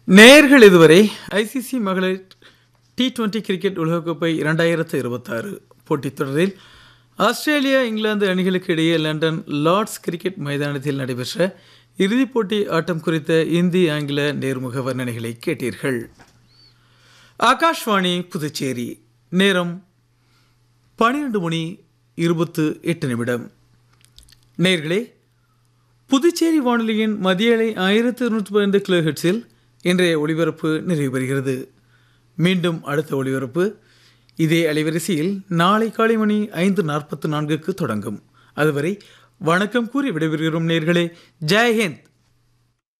நேர்கள் இதுவரை ஐசிசி மகளிர் டி டுவெண்டி கிரிக்கெட் உலகக்கோப்பை இரண்டாயிரத்து இருபத்தாறு போட்டித் தொடரில் ஆஸ்திரேலியா இங்கிலாந்து அணிகளுக்கு இடையே லண்டன் லார்ட்ஸ் கிரிக்கெட் மைதானத்தில் நடைபெற்ற இறுதிப் போட்டி ஆட்டம் குறித்த இந்தி ஆங்கில நேர்முக வர்ணனைகளை கேட்டீர்கள் ஆகாஷ்வாணி புதுச்சேரி நேரம் பன்னிரண்டு மணி இருபத்து எட்டு நிமிடம் நேர்களே புதுச்சேரி வானொலியின் மதிய அலை ஆயிரத்து இருநூற்றி பதினைந்து கிலோஹெட்ஸில் இன்றைய ஒளிபரப்பு நிறைவு பெறுகிறது மீண்டும் அடுத்த ஒளிபரப்பு இதே அலைவரிசையில் நாளை காலை மணி ஐந்து நாற்பத்து நான்குக்கு தொடங்கும் அதுவரை வணக்கம் கூறி விடைபெறுகிறோம் நேர்களே ஜெய் ஹிந்த்